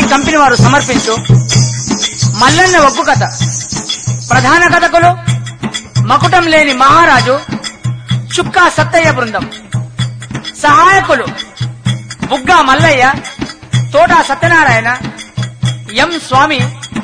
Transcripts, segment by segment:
Recording company వారు సమర్పించు మల్లన్న ఒగ్గు కథ ప్రధాన కథకులు మకుటం లేని మహారాజు చుక్కా సత్తయ్య బృందం సహాయకులు బుగ్గా మల్లయ్య తోటా సత్యనారాయణ ఎం స్వామి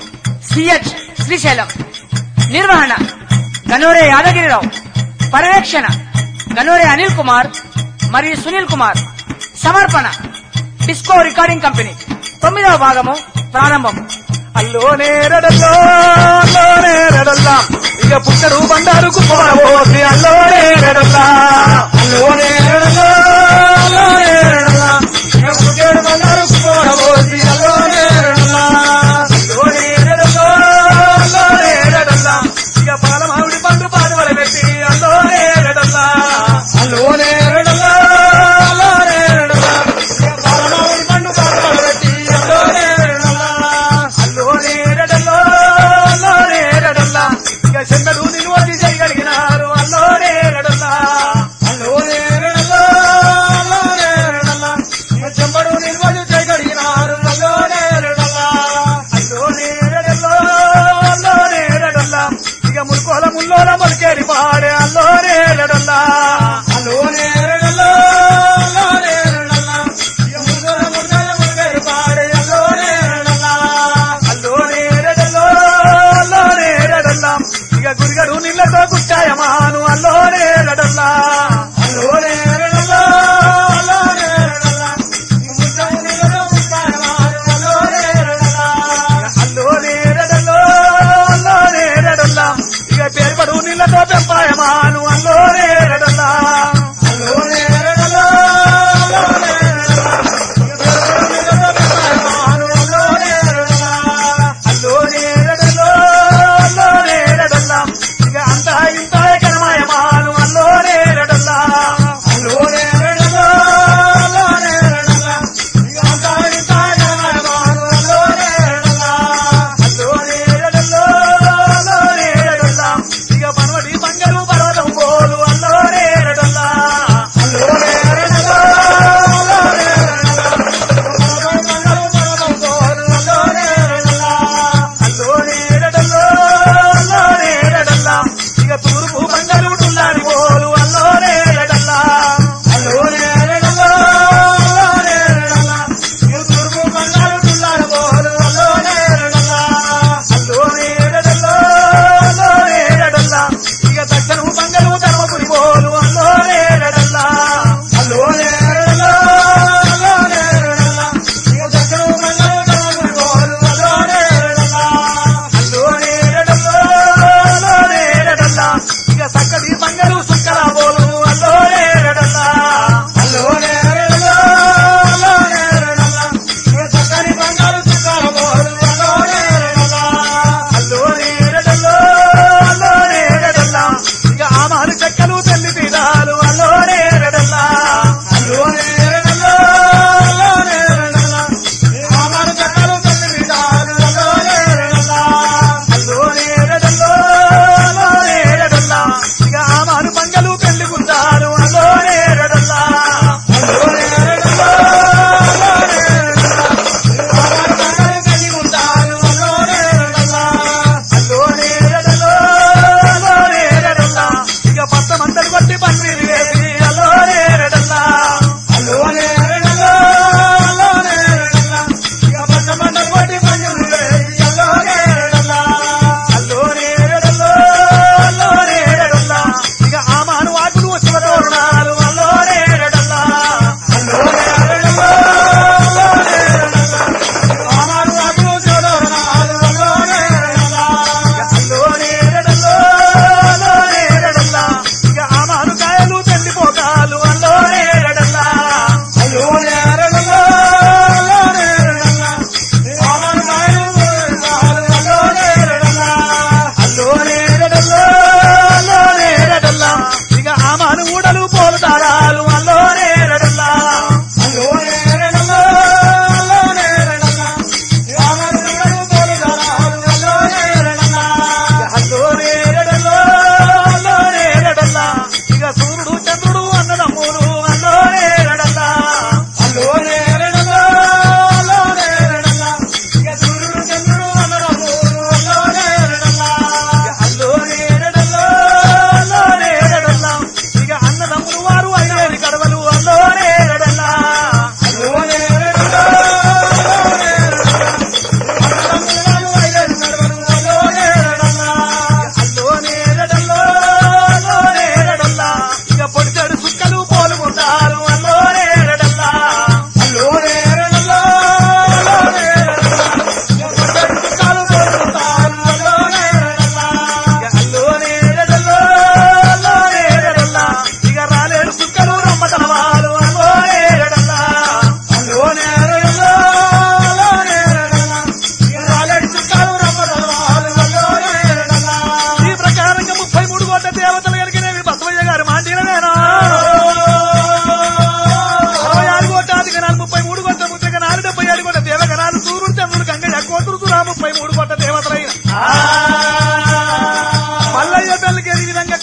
సిహెచ్ శ్రీశైలం నిర్వహణ గనోరే యాదగిరిరావు పర్యవేక్షణ గనోరే అనిల్ కుమార్ మరియు సునీల్ కుమార్ సమర్పణ డిస్కో రికార్డింగ్ కంపెనీ తొమ్మిదవ భాగము ప్రారంభం అల్లోనే రడల్లో అల్లోనే రడల్లా ఇక పుట్టడు బండారు కుప్పవోసి అల్లోనే రడల్లా అల్లోనే రడల్లో అల్లోనే రడల్లా ఇక పుట్టడు బండారు కుప్పవోసి అల్లోనే రడల్లా అల్లోనే రడల్లో అల్లోనే రడల్లా ఇక పాలమావిడి పండు పాడువల పెట్టి అల్లోనే రడల్లా అల్లోనే రడల్లా అల్లోనే రడల్లా ఇక పాలమావిడి పండు పాడువల పెట్టి అల్లోనే రడల్లా అల్లోనే రడల్లో అల్లోనే రడల్లా ఇక చెన్నడు నిలువది చేయగలిగినారు అల్లోనే రడల్లా అల్లోనే రడల్లో అల్లోనే రడల్లా ఇక చెంబడు నిలువది చేయగలిగినారు అల్లోనే రడల్లా అల్లోనే రడల్లో అల్లోనే రడల్లా ఇక ముల్కోల ముల్లోల మొలకేరి పాడే అల్లోనే రడల్లా అల్లోనే రడల్లో అల్లోనే రడల్లా ఇక ముల్కోల ముల్లోల మొలకేరి పాడే అల్లోనే రడల్లా అల్లోనే రడల్లో అల్లోనే రడల్లా ఇక గురిగడు నీళ్ళతో గుట్టాయమాను అల్లోనే రడల్లా అల్లోనే రడల్లో అల్లోనే రడల్లా ఇక ముట్టడు నీళ్ళతో గుట్టాయమాను అల్లోనే రడల్లా అల్లోనే రడల్లో అల్లోనే రడల్లా ఇక పేర్పడు నీళ్ళతో పెంపాయమాను అల్లోనే రడల్లా అల్లోనే రడల్లో అల్లోనే రడల్లా ఇక పేర్పడు నీళ్ళతో పెంపాయమాను అల్లోనే రడల్లా అల్లోనే రడల్లో అల్లోనే రడల్లా ఇక అంతా ఇంత కరమాయమాను అల్లోనే రడల్లా అల్లోనే రడల్లో అల్లోనే రడల్లా ఇక అంతా ఇంత కరమాయమాను అల్లోనే రడల్లా అల్లోనే రడల్లో అల్లోనే రడల్లా ఇక పనవడి బంగరు పర్వతం పోలు అల్లోనే రడల్లా అల్లోనే రడల్లో అల్లోనే రడల్లా ఇక తూర్పు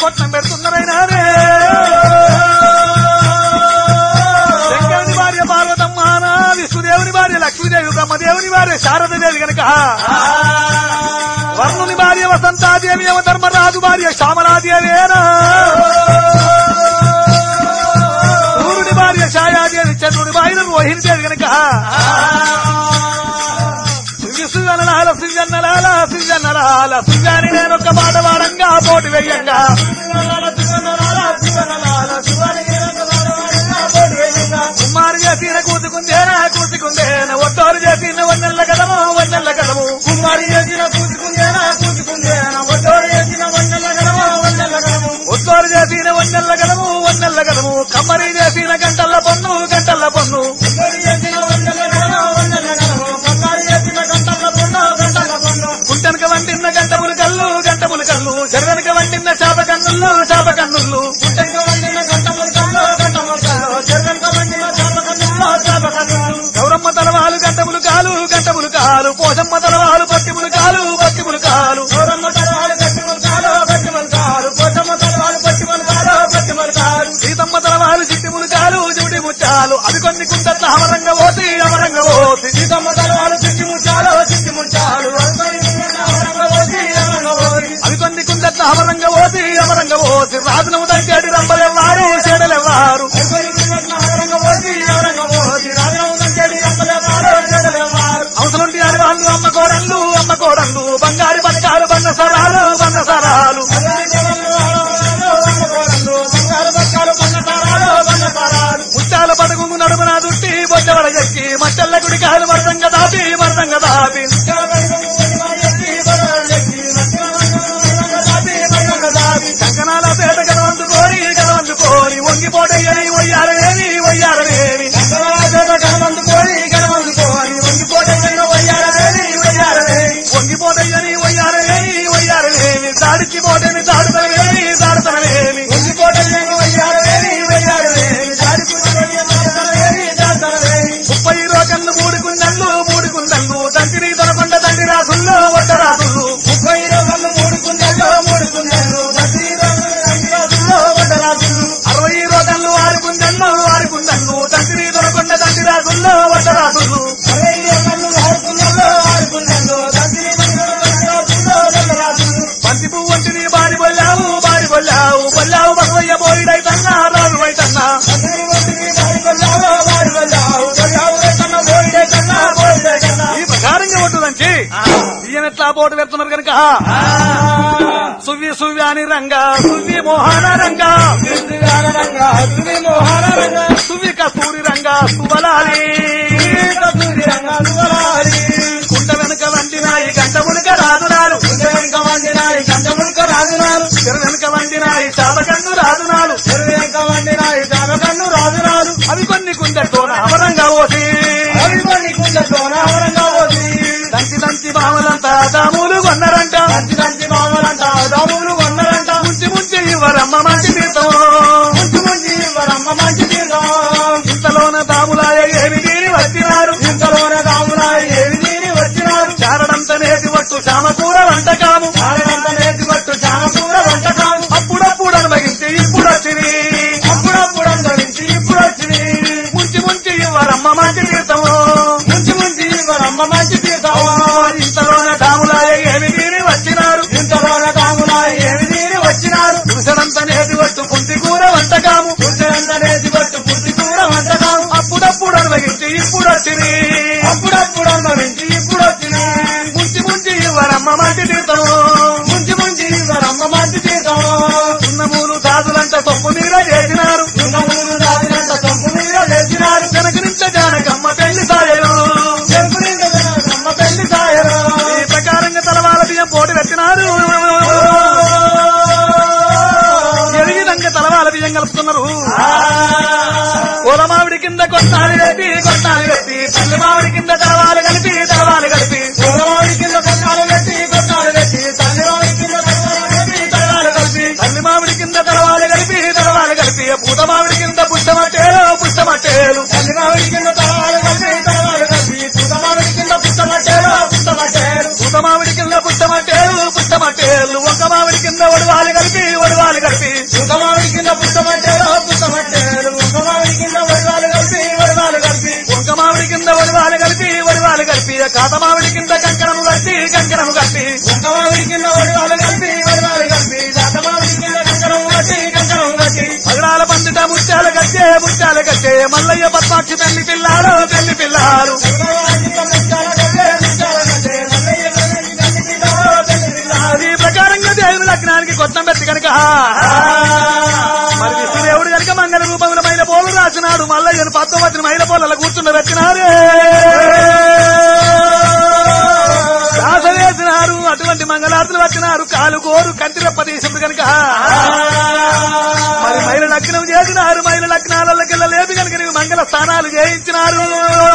కొట్టం పెడుతున్నారైనారే శంకరుని భార్య పార్వతమ్మ నా విష్ణుదేవుని భార్య లక్ష్మీదేవి బ్రహ్మదేవుని భార్య శారదదేవి గనక వర్ణుని భార్య వసంతాదేవి యమ ధర్మరాజు భార్య శ్యామలాదేవేనా సూర్యుని భార్య ఛాయాదేవి చంద్రుని భార్య రోహిణి దేవి గనక శివనలాల శివన్నలాల శివన్నలాల శివాని నేను ఒక మాట వాడంగా పోటీ వెయ్యంగా కుమారు చేసిన కూతుకుందేనా కూతుకుందేనా ఒట్టోరు చేసిన వన్నెల్ల కదము వన్నెల్ల కదము కుమారి చేసిన పూసుకుందేనా పూసుకుందేనా ఒడ్డోడు చేసిన వన్నెల గడమ వన్నెల గడము ఒట్టోరు చేసిన వన్నెల్ల కదము వన్నెల కదము కమ్మరి చేసిన గంటల్ల పన్ను గంటల్ల పన్ను ఒడ్డోడు చేసిన వన్నెల గడమ వన్నెల గడము కొన్నాడు చేసిన గంటల పొన్ను గంటల పొన్ను గుంటెనక వండిన గంటములు కల్లు గంటములు కల్లు చెరవెనక వండిన చాప కన్నుళ్ళు చాప కన్నుళ్ళు గుట్టంక వండిన గంటములు కల్లో గంటములు కల్లో చెరుగంక వండిన చాప కన్నుల్లో చాప కన్నులు గౌరమ్మ తలవాలు గంటములు కాలు గంటములు కాలు పోసమ్మ తలవాలు పట్టిములు కాలు పట్టిములు కాలు గౌరమ్మ తలవాలు గట్టిమలు కాలు గట్టిమలు కాలు పోతమ్మ తలవాలు పట్టిమలు కాలు పట్టిమలు కాలు సీతమ్మ తలవాలు చిట్టిములు కాలు జుడి ముచ్చాలు అవి కొన్ని కుందట్ల అమరంగ పోతి అమరంగ పోతి సీతమ్మ తలవాలు చిట్టి ముచ్చాలు చిట్టి ముచ్చాలు అవి కొన్ని కుందట్ల అమరంగ పోతి అమరంగ పోతి రాజునము దగ్గడి రంబలెవ్వారు చెడలెవ్వారు అవసరంటి అరివాళ్ళు అమ్మ కోడళ్ళు అమ్మ కోడళ్ళు బంగారు బతకాలు బంద సరాలు బంద సరాలు ముత్యాల పడగు నడుమున దుట్టి బొచ్చవడ ఎక్కి మట్టెల్ల గుడి కాలు మరదంగ దాపి మరదంగ దాపి కంకణాల పేట గదవందుకోని గదవందుకోని వంగిపోటయ్యని వయ్యారవేమి వయ్యారవేమి వంగిపోటయ్యని వయ్యారవేమి వయ్యారవేమి దాడికి పోటని దాడుతనవేమి దాడుతనవేమి ముప్పై రోకళ్ళు మూడు కుందళ్ళు మూడు కుందళ్ళు తండ్రి దొరకొండ తండ్రి రాసుల్లో ఒట్ట రాసులు అరవై రోకళ్ళు ఆరు కుందళ్ళు ఆరు కుందళ్ళు తండ్రి దొరకొండ తండ్రి రాసుల్లో ఒట్ట రాసులు బంతి పువ్వు వంటిని బారి బొల్లావు బారి బొల్లావు బొల్లావు బసవయ్య బోయిడైతన్నా రాజు అయితన్నా ఈ ప్రకారంగా ఉంటుందంటే ఈయన ఎట్లా పోటు పెడుతున్నారు కనుక సువ్వి సువ్వి అని రంగా సువ్వి మోహన రంగా సువ్వి కస్తూరి రంగా సుబలాలి కుంట వెనుక వండినాయి గంట మునక రాజునాలు చెర వెనుక వండినాయి చాపకన్ను రాజునాలు అవి కొన్ని కుందటోన అమరంగా పోసి దంచి దంచి బామలంతా దాములు కొన్నారంట ముంచి ముంచి ఇవ్వరమ్మ మంచి తీర్థం ఇంతలోన దాములాయ ఏమి తీరి వచ్చినారు ఇంతలోనే రాములా ఏమి తీరి వచ్చినారు చారడంత నేతి వట్టు చామకూర వంటకాము ఆడగంట నేతి పట్టు చామకూర వంటకాము అప్పుడప్పుడు అనుభవించి ఇప్పుడు వచ్చింది అప్పుడప్పుడు అందరించి ఇప్పుడు వచ్చింది ముంచి ముంచి ఇవ్వరమ్మ మంచి తీర్థము ముంచి ముంచి ఇవ్వరమ్మ మంచి తీర్థం ఇంతలోన దాములాయ ఏమి తీరి వచ్చినారు ఇంతలోనే రాములా ఏమి తీరి వచ్చినారు దుసడంత నేతి వట్టు పుంటి కూర వంటకాము పుట్టంత నేతి పట్టు పుట్టి కూర వంటకాము అప్పుడప్పుడు అనుభవించి ఇప్పుడు వచ్చింది అప్పుడప్పుడు అందరించి ఇప్పుడు వచ్చింది ముంచి ముంచి ఇవ్వరమ్మ మంచి తీర్థము ముంచి ముంచి ఇవ్వరమ్మ మంచి తీర్థం సున్నమూలు సాధులంట తప్పు నీర చేసినారు దున్నమూలు రాజులంత తప్పు మీద లేచినారు జనకనింత జానకమ్మ పెళ్లి సాయలు చెంపు నిండా అమ్మ పెళ్లి సాయరు ఈ ప్రకారంగా తలవాల బియ్యం పోటీ పెట్టినారు ఏ విధంగా తలవాల బియ్యం కలుపుతున్నారు పూలమావిడి కింద కొట్టాలి పెట్టి కొట్టాలి పెట్టి తల్లి మామిడి కింద తలవాలు కలిపి తలవాలు కలిపి పూలవాడి కింద కొట్టాలు పెట్టి కొట్టాలు పెట్టి తల్లివాడి కింద కొట్టాలు పెట్టి తలవాలు కలిపి తల్లి మామిడి కింద తలవాలు కలిపి తలవాలు కలిపి పూత మామిడి కింద పుష్టమట్టేలు పుష్టమట్టేలు తల్లివాడి కింద తలవాలు కలిపి తలవాలు కలిపి పుట్టమాడి కింద పుట్టమట్టేలు పుట్టమట్టేలు పూత మామిడి కింద పుష్టమట్టేలు పుష్టమట్టేలు ఒక మామిడి కింద ఒడివాలు కలిపి ఒడివాలు కలిపి కాతమావిడి కింద కంకణము కట్టి కంకణము కట్టి కుంకమావిడి కింద వడివాలు కలిపి వడివాలు కలిపి దాతమావిడి కింద కంకణం కట్టి కంకణం కట్టి పగడాల పందిట ముత్యాల కట్టే ముత్యాల కట్టే మల్లయ్య పద్మాక్షి పెళ్లి పిల్లాడు పెళ్లి పిల్లాడు ఈ ప్రకారంగా దేవుని లగ్నానికి కొత్తం పెట్టి కనుక మరి విష్ణుదేవుడు కనుక మంగళ రూపముల మైల పోలు రాసినాడు మల్లయ్యను పద్మవతిని మైల పోల కూర్చుండ పెట్టినారే రాస వేసినారు అటువంటి మంగళార్తులు వచ్చినారు కాలు గోరు కంటిరెప్ప తీసింది కనుక మరి మైల లగ్నం చేసినారు మైల లగ్నాలకెళ్ళ లేదు కనుక నీవు మంగళ స్థానాలు చేయించినారు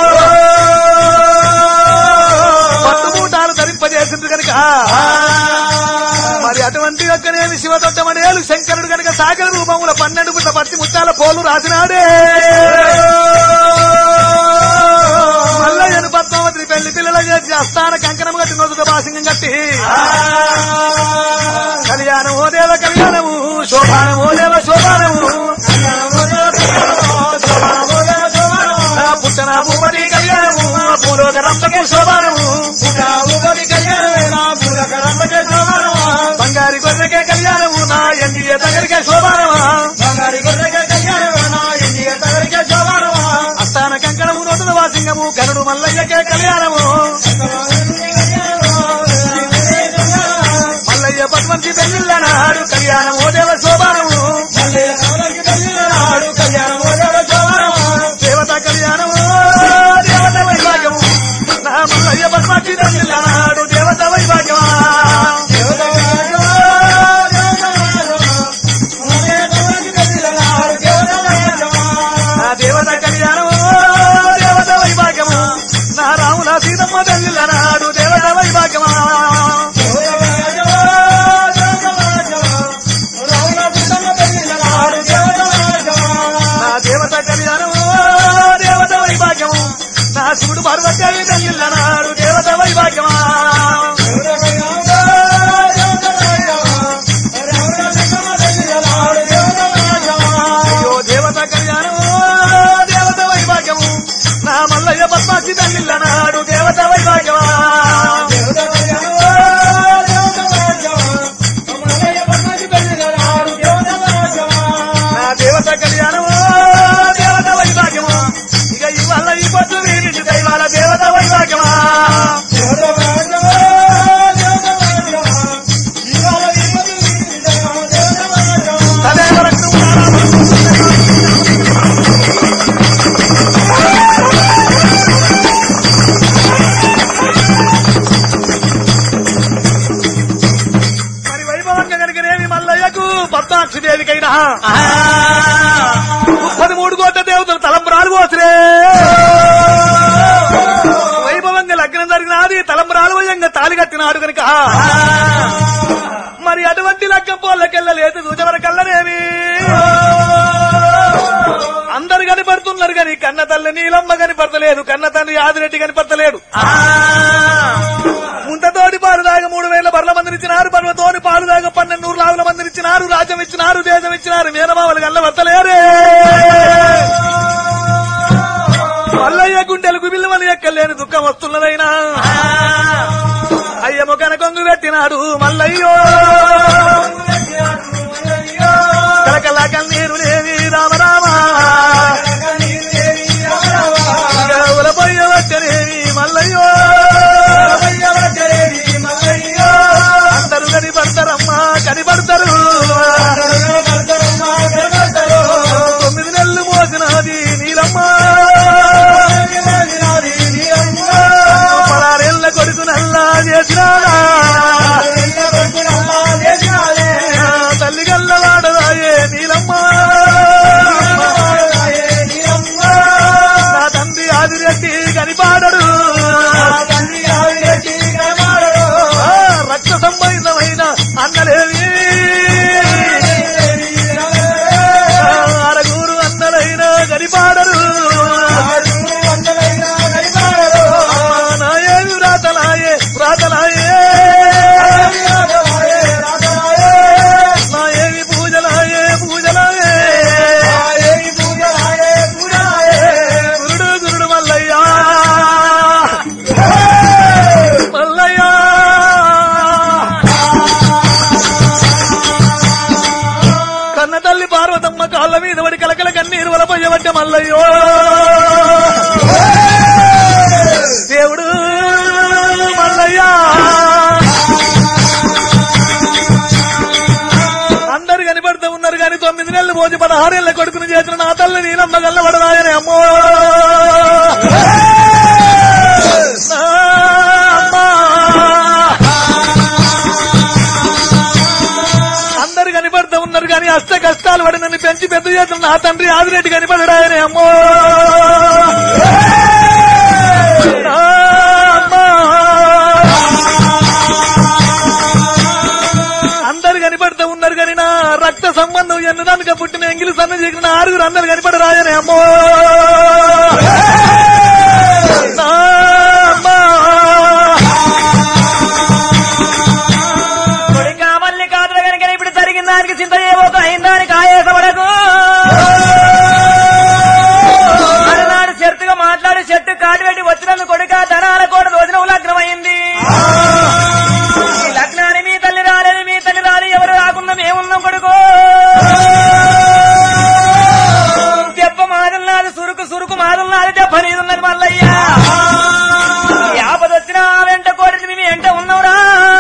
పట్టు మూటాలు ధరింపజేసింది కనుక మరి అటువంటి యొక్కనేమి శివదత్తమనేలు శంకరుడు కనుక సాగర రూపముల పన్నెండు పుట్ట పత్తి ముత్యాల పోలు రాసినాడే మల్లయ్యను పద్మావతిని పెళ్లి పిల్లల చేసి అస్థాన కంకణం కట్టి నొదుట భాసింగం కట్టి కళ్యాణమో దేవ కళ్యాణము శోభానమో దేవ శోభానము నా పుట్టన భూపతి కళ్యాణము భూలోక రంపకే శోభానము బంగారి గొర్రెకే కళ్యాణము నా ఎన్డీఏ దగ్గరికే శోభానమా అస్థాన కంకణము నూతన వాసింగము గరుడు మల్లయ్యకే కళ్యాణము మల్లయ్య పద్మంతి పెళ్ళిళ్ళనాడు కళ్యాణము దేవ శోభానము దేవత కళ్యాణము దేవత వైభాగ్యము నా మల్లయ్య పద్మాక్షి పెళ్ళిళ్ళనాడు దేవత వైభాగ్యమా నా దేవత కళ్యాణము దేవత వైభాగ్యమా నా రాముల సీతమ్మ పెళ్ళిళ్ళనాడు దేవత వైభాగ్యమా నా దేవత కళ్యాణము దేవత వైభాగ్యము నా శివుడు పార్వతీ పెళ్ళిళ్ళనాడు దేవత వైభాగ్యమా అయ్యో దేవత కళ్యాణము దేవత వైభాగ్యము నా మల్లయ్య పద్మాక్షి పెళ్ళిళ్ళనాడు దేవత వైభాగ్యమా నా దేవత కళ్యాణము దేవత వైభాగ్యము ఇక ఇవాళ ఈ పొద్దు వీరికి దైవాల దేవత వైభాగ్యమా తదేవ రక్తము నారాయణ. మరి వైభవంగా కనుకనేమి మల్లయ్యకు పద్మాక్షి దేవికైనా ముప్పది మూడు కోట్ల దేవతలు తలంబరాలు పోసరే వైభవంగా లగ్నం జరిగినది తలంబరాలు వయంగా తాలి కట్టినాడు కనుక మరి అటువంటి లగ్గం పోళ్ళకెళ్ళలేదు దూచవర కల్లనేమి అందరు కనిపడుతున్నారు కానీ కన్న తల్లి నీలమ్మ కనిపడతలేదు కన్న తండ్రి ఆదిరెడ్డి కనిపడతలేడు ముంతతోటి పాలు దాగా మూడు వేల బర్ల మందిరిచ్చినారు పర్వతోని పాలు దాగా పన్నెండు నూరు లావుల మందిరిచ్చినారు రాజ్యం ఇచ్చినారు దేశం ఇచ్చినారు మేనమావలు గల్ల వత్తలేరే మల్లయ్య గుండెలకు బిల్లువని ఎక్కలేని దుఃఖం వస్తున్నదైనా అయ్యము కనకొంగు పెట్టినాడు మల్లయ్యో కలకల కన్నీరు లేవి రామరామా గౌల పొయ్య వచ్చనేవి మల్లయ్యో అందరూ కనిపడతారమ్మా కనిపడతారు తొమ్మిది నెలలు మోసినది నీలమ్మ పలారేళ్ల కొడుకు నల్లా చేసినాడా తల్లి గల్లవాడదాయే నీలమ్మ నా తండ్రి ఆదిరెడ్డి కనిపాడడు ఆ, రక్త సంబంధమైన అన్నలేవి ఆ, అరగూరు అన్నలైన కనిపాడరు ఆ, నాయేవి వ్రాతలాయే వ్రాతలాయే కన్న తల్లి పార్వతమ్మ కాళ్ళ మీద పడి కలకల కన్నీరు వలపోయబట్ట మల్లయ్యో దేవుడు మల్లయ్యా అందరు కనిపడుతూ ఉన్నారు కానీ తొమ్మిది నెలలు మోసి పదహారేళ్ల కొడుకును చేసిన నా తల్లి నీలమ్మ గల్లబడదాయని అమ్మో నా అమ్మా. అందరు కనిపడుతూ ఉన్నారు కానీ అష్ట కష్టాలు పడి నన్ను పెంచి పెద్ద చేసిన నా తండ్రి ఆదిరెడ్డి కనిపడడాయని అమ్మో నా అమ్మా. అందరు కనిపడుతూ ఉన్నారు కానీ నా రక్త సంబంధం ఎన్నదానిక పుట్టిన ఎంగిలి సన్న చేసిన ఆరుగురు అందరు కనిపడరాయని అమ్మో నా అమ్మా. కొడుక మల్లికాదుల కనుక ఇప్పుడు జరిగిన దానికి చింత చేయబోతూ అయిన దానికి ఆయాసపడకు అలనాడు చెట్టుగా మాట్లాడి చెట్టు కాటు పెట్టి వచ్చినందుకు కొడుక ధనాల కోట రోజున లగ్నం అయింది ఈ లగ్నాన్ని మీ తల్లి రాలేదు మీ తల్లి రాలి ఎవరు రాకుండా మేమున్నాం కొడుకు దెబ్బ మాదున్నది సురుకు సురుకు మాదున్నది దెబ్బ నీదున్నది మల్లయ్యా ఈ ఆపద వచ్చిన ఆ వెంట కోడింది మేము ఎంట ఉన్నవురా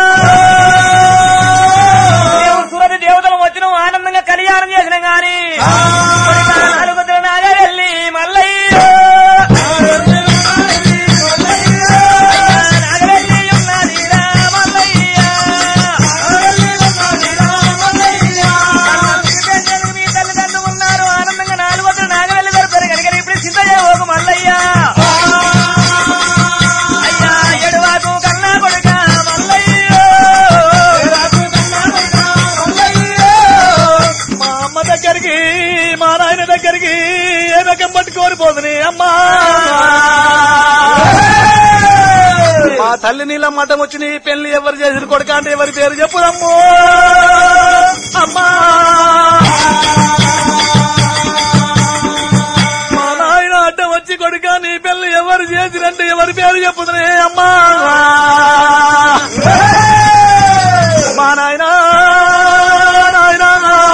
మేము సురభి దేవతలు వచ్చినాం ఆనందంగా కళ్యాణం చేసినాం గాని నాలుగు నాగా వెళ్ళి మల్లయ్య నాగవెల్లి ఉన్నదిరా మల్లయ్య. మీ తల్లిదండ్రులు ఉన్నారు ఆనందంగా నాలుగు వందల నాగవెల్లి దొరుకుతారు కనుక ఇప్పుడు చింత చేయబోకు మల్లయ్య అయ్యా ఎడవాకు కన్నా కొడుక మల్లయ్య మా అమ్మ దగ్గరికి మా నాయన దగ్గరికి ఏ రకం పట్టుకొని పోతుంది అమ్మా మా తల్లి నీళ్ళ మఠం వచ్చి నీ పెళ్లి ఎవరు చేసిన కొడుక అంటే ఎవరి పేరు చెప్పుదమ్మో అమ్మా మా నాయన అడ్డం వచ్చి కొడుక నీ పెళ్లి ఎవరు చేసినంటే ఎవరి పేరు చెప్పుదనే అమ్మా మా నాయన నాయనా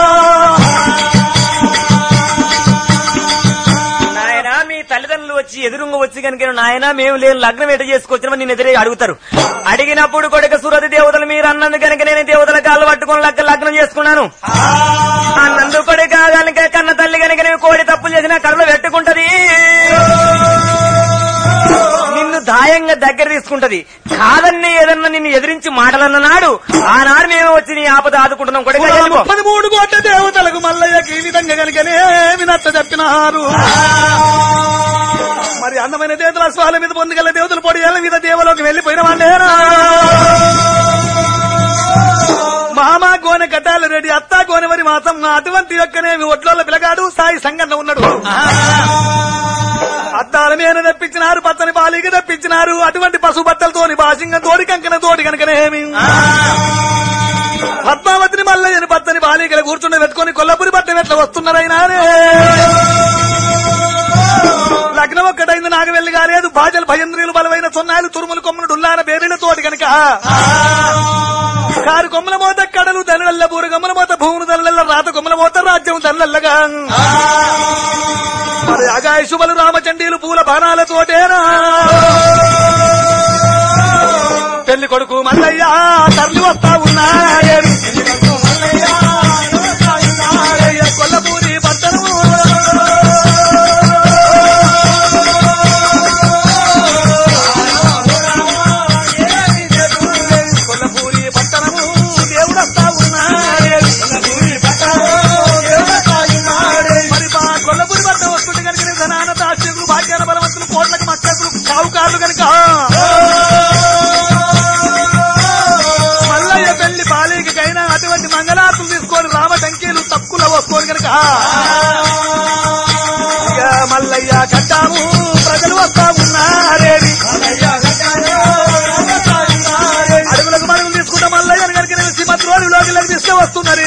నాయన మీ తల్లిదండ్రులు వచ్చి ఎదురుంగ వచ్చి కనుక నాయన మేము లేని లగ్నం ఎట చేసుకొచ్చినా నేను ఎదురే అడుగుతారు అడిగినప్పుడు కొడుక సురతి దేవతలు మీరు అన్నందు కనుక నేను దేవతల కాళ్ళు పట్టుకొని లగ్గ లగ్నం చేసుకున్నాను అన్నందు కొడుక కనుక కన్న తల్లి కనుక నేను కోడి తప్పులు చేసిన కర్రలు పెట్టుకుంటది నిన్ను దాయంగా దగ్గర తీసుకుంటది కాదన్ని ఏదన్నా నిన్ను ఎదిరించి మాటలన్న నాడు ఆనాడు మేము వచ్చి నీ ఆపద ఆదుకుంటున్నాం కొడుక వెళ్ళిపో. పదమూడు కోట్ల దేవతలకు మల్లయ్యకి ఈ విధంగా కనుకనే వినత్త చెప్పినారు మరి అందమైన దేవతల స్వాల మీద పొందుగల దేవతలు పొడియాల మీద దేవలోకి వెళ్లిపోయిన వాళ్ళేనా మామ గోనె గడ్డాల రెడ్డి అత్త గోనెవరి మాతం అటువంటి యొక్కనేమి ఒడ్లోళ్ళ పిలగాడు సాయి సంగంలో ఉన్నాడు అద్దాల మీద తెప్పించినారు పచ్చని బాలికి తెప్పించినారు అటువంటి పశు బట్టలతోని బాసింగం తోడి కంకణ తోడి కనుకనేమి పద్మావతిని మల్లయ్యని పచ్చని బాలికలు కూర్చుండి పెట్టుకొని కొల్లపురి పట్టం ఎట్లా వస్తున్నారైనా లగ్నం ఒక్కటైంది నాకు వెళ్ళి కాలేదు బాజలు భయంద్రియులు బలమైన సొన్నాయిలు తురుములు కొమ్ములు డుల్లాన బేరీల తోటి కనుక కారు కొమ్మల మోత కడలు దనలల్ల బూరు కొమ్మల మోత భూములు దనలల్ల రాత కొమ్మల మోత రాజ్యం దనలల్లగా మరి అగాయశుబలు రామచండీలు పూల బాణాల తోటేనా పెళ్లి కొడుకు మల్లయ్య తరలి వస్తా ఉన్నాడే కొల్లపూరి పట్టణము కొల్లపూరి పట్టణము దేవుడస్తా ఉన్నాడే మరి మా కొల్లపూరి పట్టణం వస్తుంటే కనుక ధనాన దాస్యులు భాగ్యాన బలవంతులు కోట్లకు మక్కలు సావుకారులు కనుక మల్లయ్య పెళ్లి బాలికైనా అటువంటి మంగళాతులు తీసుకొని రామటంకీలు తక్కువ వస్తుంది కనుక ఇక మల్లయ్య కట్టాము ప్రజలు వస్తా ఉన్నారేమి అడుగులకు మడుగులు తీసుకుంటా మల్లయ్య కనుక నేను శ్రీమతి రోజులోకి తీసుకు వస్తున్నది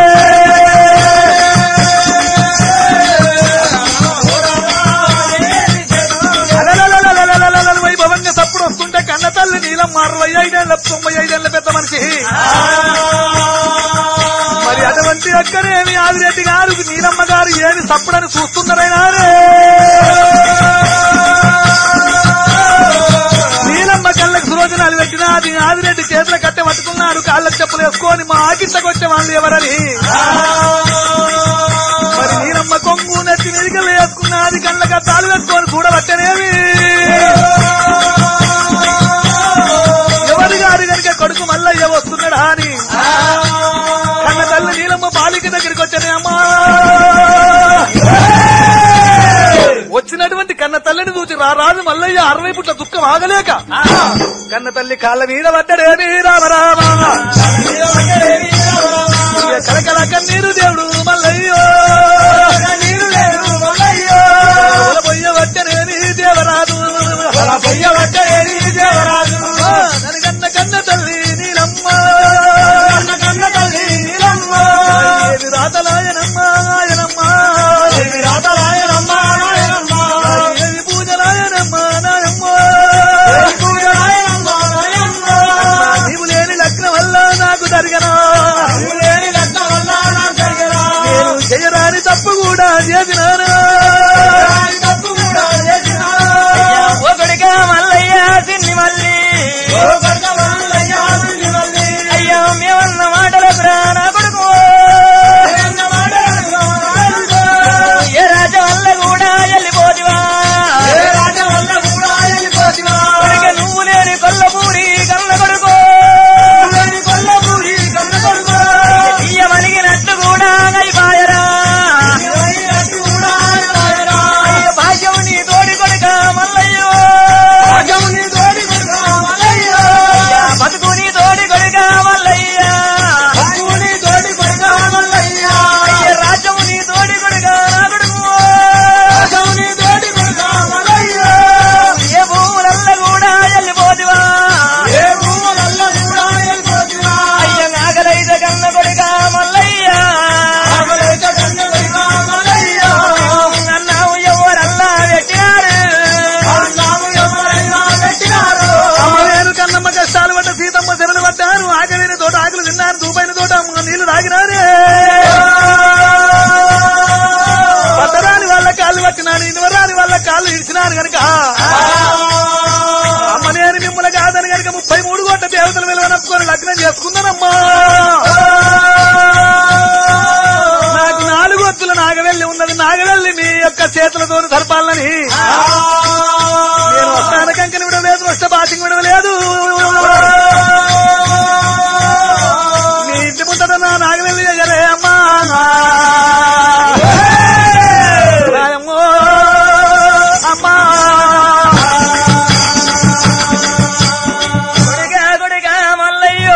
అలలలలలలలలల వైభవంగా తప్పుడు వస్తుంటే కన్న తల్లి నీలం అరవై ఐదేళ్ల తొంభై ఐదేళ్ల పెద్ద మనిషి మరి అటువంటి లెక్కనేమి ఆదిరెడ్డి గారు నీలమ్మ గారు ఏమి తప్పుడని చూస్తున్నారైనా నీలమ్మ కళ్ళకు సురోజనాలు పెట్టినా అది ఆదిరెడ్డి చేతుల కట్టె పట్టుకున్నాడు కాళ్ళకు చెప్పులు వేసుకొని మా ఆకింతకు వచ్చే వాళ్ళు ఎవరని మరి నీలమ్మ కొంగు నెత్తి మెరికలు వేసుకున్నది కళ్ళక తాళు వేసుకొని చూడబట్టనేవి ఎవరి గారు గనుక కొడుకు మల్లయ్య వస్తున్నాడా అని కన్న తల్లి నీలమ్మ బాలిక దగ్గరికి వచ్చానే అమ్మా వచ్చినటువంటి కన్న తల్లిని చూసి రా రాజు మల్లయ్య అరవై పుట్ల దుఃఖం ఆగలేక కన్న తల్లి కాళ్ళ మీద పడ్డడేమి రామరామ కలకల కన్నీరు దేవుడు మల్లయ్యో నీరు లేదు మల్లయ్యో పొయ్య పట్టనేమి దేవరాజు పొయ్య పట్టేది దేవరాజు నన్ను కన్న కన్న తల్లి నీలమ్మ కన్న కన్న తల్లి నీలమ్మ ఏమి రాతలాయనమ్మ ఆయనమ్మ దేవి రాతరాయనమ్మ నాయనమ్మ ఏమి పూజలాయనమ్మ నాయమ్మ దేవి పూజరాయనమ్మ నాయనమ్మ నీవు లేని లగ్నం వల్ల నాకు జరిగనా నీవు లేని లగ్నం వల్ల నాకు జరిగెనా? నేను చేయరాని తప్పు కూడా చేసినానా రాని తప్పు కూడా చేసినా? ఓ కొడుకా మల్లయ్య సిన్ని మల్లి ఓ భర్త మల్లయ్య పిల్లి మల్లి. అయ్యో మేమన్న మాటల ప్రాణ కొడుకు ఎన్న మాటలకు రాయుడు. ఏ రాజ వల్ల కూడా వెళ్ళిపోతివా ఏ రాజ వల్ల కూడా వెళ్ళిపోతివా? కొడుక నువ్వు లేని కొల్లపూరి కన్న కొడుకు లేని కొల్లపూరి కన్న కొడుకు. తీయ మలిగినట్టు కూడా అయిపోయరా ఇరవైనట్టు కూడా రాయరా. అయ్య భాగ్యం నీ తోడి కొడుక మల్లయ్యో భాగ్యము నీ తోడి కొడుకు మల్లయ్య. అయ్యా, బతుకు నీ తోడి కొడుక మల్లయ్య భాగ్యము నీ తోడి కొడుకు మల్లయ్య. అయ్య రాజ్యము నీ తోడి కొడుక నా కొడుకు భాగ్యము నీ తోడి కొడుకు మల్లయ్య. ఏ భూములల్ల కూడా వెళ్ళిపోతివా ఏ భూములల్ల కూడా వెళ్ళిపోతివా? అయ్య నాగలైత కన్న కొడుక మల్లయ్య ఆకలైతే కన్న కొడుకు మల్లయ్య. అన్నావు ఎవరల్లా పెట్టినారు అన్నాము ఎవరైనా పెట్టినారు. అమ్మలేరు కన్నమ్మ కష్టాలు పడ్డ సీతమ్మ శరణు పడ్డాను ఆకలిని తోట ఆకులు తిన్నాను దూపైన తోట నీళ్లు తాగినానే పట్టరాని వాళ్ళ కాళ్ళు పట్టినాను ఇనువరాని వాళ్ళ కాళ్ళు ఇడిచినాను గనుక అమ్మ నేను మిమ్మల్ని కాదని గనుక ముప్పై మూడు కోట్ల దేవతల విలువ నప్పుకొని లగ్నం చేసుకున్నానమ్మా నాకు నాలుగు వత్తుల నాగవెల్లి ఉన్నది నాగవెల్లి మీ యొక్క చేతులతో సర్పాలని నేను వస్తాను కంకని విడవలేదు వస్తే బాసింగ్ విడవలేదు మీ ఇంటి ముందట నా నాగవెల్లి దగ్గరే అమ్మా రాయమ్మో, అమ్మా కొడుక కొడుక మల్లయ్యో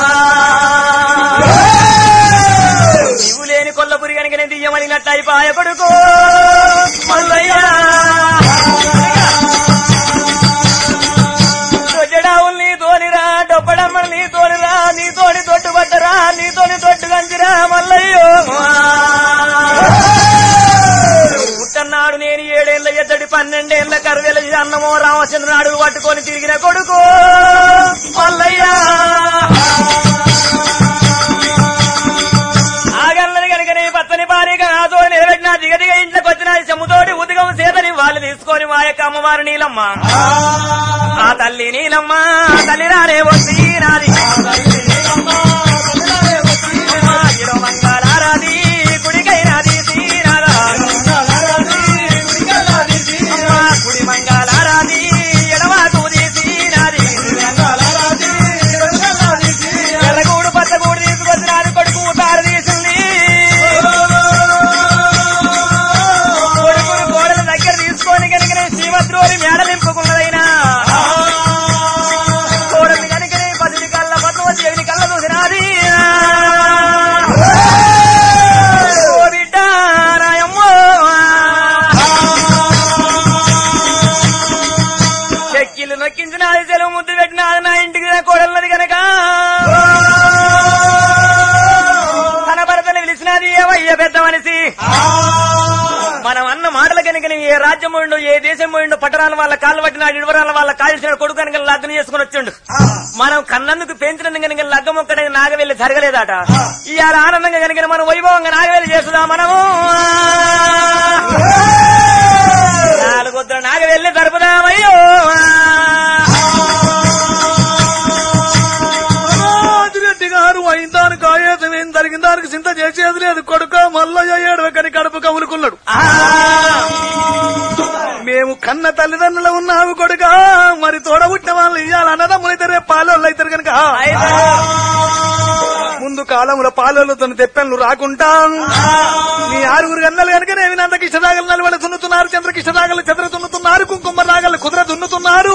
నీవు లేని కొల్లపురి కనుక నేను దియ్యమలినట్టు అయిపోయ కొడుకు మల్లయ్య దొడ్డడావులు నీ తోనిరా డొప్పడమ్మలు నీ తోనిరా నీ తోని తొట్టు పట్టరా నీ తోని తొట్టు కంచిరా మల్లయ్యో పుట్టన్నాడు నేను ఏడేళ్ల ఎద్దడి పన్నెండేళ్ల కరువేల అన్నమో రామచంద్ర అడుగు పట్టుకొని తిరిగిన కొడుకు మల్లయ్య ఆగన్నది కనుకనే పచ్చని భారీగా నాతో నిలబెట్టిన దిగ దిగ ఇంట్లోకి వచ్చిన చెమ్ముతోటి ఉదగం చేతని వాళ్ళు తీసుకొని మా యొక్క అమ్మవారు నీలమ్మ ఆ తల్లి నీలమ్మ ఆ తల్లి రానే వచ్చి నాది మంగళారాది గుడికైనాది శ్రీనాథ కుడి మంగళారాది ఎడవాకు తీసినాది ఎర్రగూడు పచ్చగూడు తీసుకొచ్చినాది కొడుకు తారు తీసింది కొడుకును కోడల దగ్గర తీసుకొని కనుక శ్రీమద్రోని మేడ నింపుకున్నదైనా కోడలు కనుక పదిని కళ్ళ పద్మవతి చెవిని కళ్ళ చూసినాది ఓ బిడ్డ రాయమ్మో చెక్కిలు నొక్కించినాది సెలవు ముద్దు పెట్టినాది నా ఇంటికి నా కోడలది కనుక తన భర్తను పిలిచినది ఏమయ్య పెద్ద మనిషి మనం అన్న మాటల కనుక కనుక ఏ రాజ్యం పోయిండో ఏ దేశం పోయిండో పట్టణాల వాళ్ళ కాళ్ళు పట్టినాడు ఇడవరాల వాళ్ళ కాల్చిన కొడుకు కనుక లగ్నం చేసుకుని వచ్చిండు మనం కన్నందుకు పెంచినందుకు కనుక లగ్గం ఒక్కడే నాగవెల్లి జరగలేదట ఇవాళ ఆనందంగా కనుక మనం వైభవంగా నాగవెల్లి చేస్తుందా మనము నాలుగొద్దుల నాగవెల్లి జరుపుదామయ్యో రెడ్డి గారు అయిన దానికి ఆయేసం ఏం జరిగిన దానికి చింత చేసేది లేదు కొడుక మల్లయ్య ఏడవ కని కడుపు కవులుకున్నాడు మేము కన్న తల్లిదండ్రులు ఉన్నాము కొడుక మరి తోడబుట్టిన వాళ్ళు ఇయ్యాలి అన్నదమ్ములైతే రేపు పాలోళ్ళు అవుతారు కనుక ముందు కాలంలో పాలోళ్ళతో తెప్పెన్లు రాకుండా మీ ఆరుగురు గన్నలు కనుక నేను అంత కిష్టరాగలు నలువల దున్నుతున్నారు చంద్ర కిష్టరాగలు చంద్ర దున్నుతున్నారు కుంకుమ రాగలు కుదుర దున్నుతున్నారు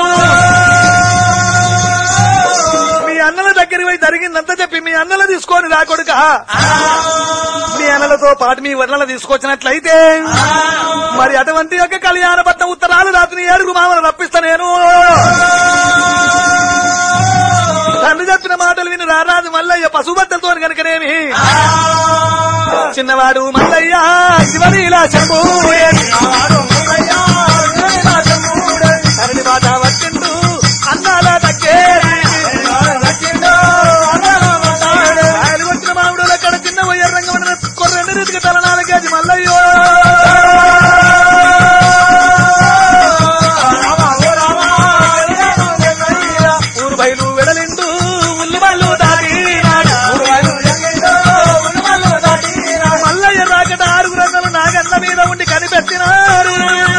మీ అన్నల దగ్గరికి పోయి జరిగిందంతా చెప్పి మీ అన్నల తీసుకొని రాకొడుక మీ అన్నలతో పాటు మీ వర్ణల తీసుకొచ్చినట్లయితే మరి అటువంటి యొక్క కళ్యాణ భర్త ఉత్తరాలు రాత్రి ఏడుగు మామలు రప్పిస్తా నేను తండ్రి చెప్పిన మాటలు విని రారాజు మల్లయ్య పశుబద్దలతో కనుకనేమి చిన్నవాడు మల్లయ్య శివలీలా శంభూ తరలి మాట వచ్చిండు అన్నాల తగ్గే ఆయన వచ్చిన మామిడులు అక్కడ చిన్న వయ్య రంగం కొర్రెండు రీతికి తల నాలుగేది మల్లయ్యో ఊరు బయలు వెడలిండు ఉల్లి బళ్ళు దాటినాడు మల్లయ్య రాకట ఆరుగురు అన్నలు నాగన్న మీద ఉండి కనిపెట్టినారు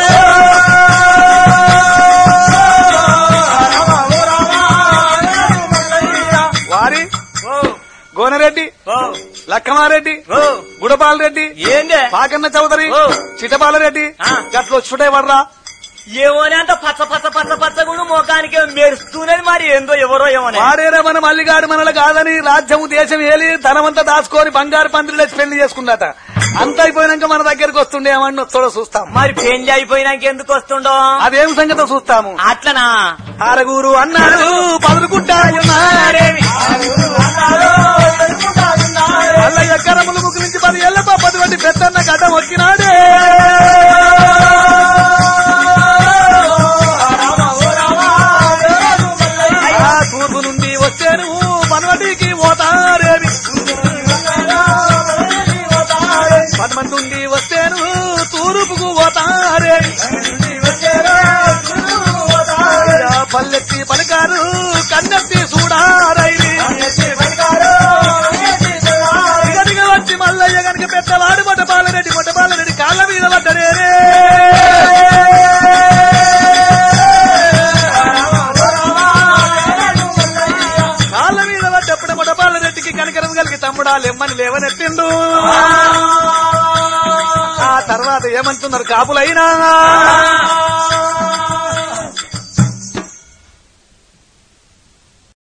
వారి గోనరెడ్డి లక్కమారెడ్డి ఓ గుడపాల్ రెడ్డి ఏందే పాకన్న చౌదరి ఓ. చిట్టపాలరెడ్డి ఆ. గట్లో చుటే పడరా ఏమోనే అంత పచ్చ పచ్చ పచ్చ పచ్చ కూడా మోకానికి మెరుస్తున్నది మరి ఏందో ఎవరో ఏమోనే వారేరా మన మల్లిగాడు మనలు కాదని రాజ్యము దేశం ఏలి ధనమంతా దాచుకొని బంగారు పందిరిలేసి పెళ్లి చేసుకున్నట అంత అయిపోయినాక మన దగ్గరికి వస్తుండే ఏమని వస్తాడో చూస్తాం మరి పెళ్లి అయిపోయినాక ఎందుకు వస్తుండో అదేం సంగతో చూస్తాము అట్లనా ఆరగూరు అన్నాడు పదులుకుంటా ఉన్నారేమి అల్లయ్య కరములు ముగ్గు నుంచి పది ఏళ్ల పది వంటి పెద్దన్న గడ్డ మొక్కినాడే ఆ తూర్పు నుండి వచ్చాను మనవటికి పోతారేమి పదమంది నుండి వచ్చాను తూర్పుకు పోతారేమి ఆ పల్లెత్తి పలికారు కన్నెత్తి చూడారైవి ఇగదిగా వచ్చి మల్లయ్య గనుక పెద్దవాడు మొట్టపాలరెడ్డి మొట్టపాలరెడ్డి కాళ్ళ మీద పడ్డడే కాళ్ళ మీద పడ్డప్పుడు మొట్టపాలరెడ్డికి కనకరం కలిగి తమ్ముడా లెమ్మని లేవనెత్తిండు ఆ తర్వాత ఏమంటున్నారు కాపులైనా